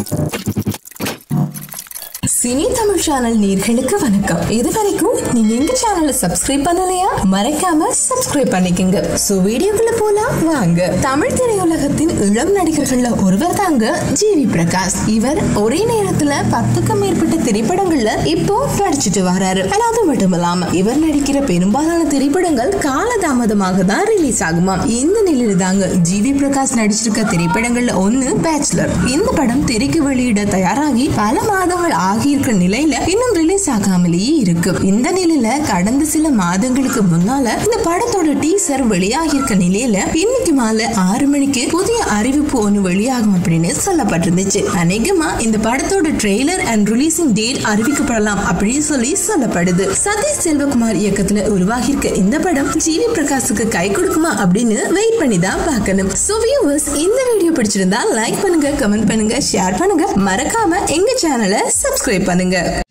cine Tamil channel நேர்களுக்கு வணக்கம் இது வரைக்கும் நீங்க எங்க சேனலை சப்ஸ்கிரைப் பண்ணலையா மறக்காம சப்ஸ்கிரைப் பண்ணிக்கோங்க சோ வீடியோக்குள்ள போலாம் வாங்க தமிழ் திரையுலகத்தின் இளம் நடிகர்கள்ல ஒருவர் தாங்க ஜிவி பிரகாஷ் இவர் ஒரே நேரத்துல பத்துக்கும் மேற்பட்ட திரைப்படங்கள்ல இப்போ நடிச்சிட்டு வராரு ஆனா அது மட்டும் இல்லாம இவர் நடிக்கிற பெரும்பாலான திரைப்படங்கள் காலதாமதமாக தான் ரிலீஸ் ஆகுமா இந்த நிலையில தாங்க ஜிவி பிரகாஷ் நடிச்சிருக்க திரைப்படங்கள்ல ஒண்ணு பேச்சுலர் இந்த படம் திரைக்கு வெளியிட தயாராகி பல மாதங்கள் ஆகியிருக்கிற நிலையில இன்னும் ரிலீஸ் ஆகாமலேயே இருக்கு இந்த நிலையில கடந்த சில மாதங்களுக்கு முன்னால இந்த படத்தோட டீசர் வெளியாகியிருக்க நிலையில இன்னைக்கு மாலை ஆறு மணிக்கு புதிய அறிவிப்பு ஒண்ணு வெளியாகும் அப்படின்னு சொல்லப்பட்டிருந்துச்சு அநேகமா இந்த படத்தோட ட்ரெய்லர் அண்ட் ரிலீசிங் டேட் அறிவிக்கப்படலாம் அப்படின்னு சொல்லி சொல்லப்படுது சதீஷ் செல்வகுமார் இயக்கத்துல உருவாகியிருக்க இந்த படம் ஜிவி பிரகாஷுக்கு கை கொடுக்குமா அப்படின்னு வெயிட் பண்ணி தான் பார்க்கணும் சோ வியூவர்ஸ் இந்த வீடியோ பிடிச்சிருந்தா லைக் பண்ணுங்க கமெண்ட் பண்ணுங்க ஷேர் பண்ணுங்க மறக்காம எங்க சேனலை சப்ஸ்கிரைப் பண்ணுங்க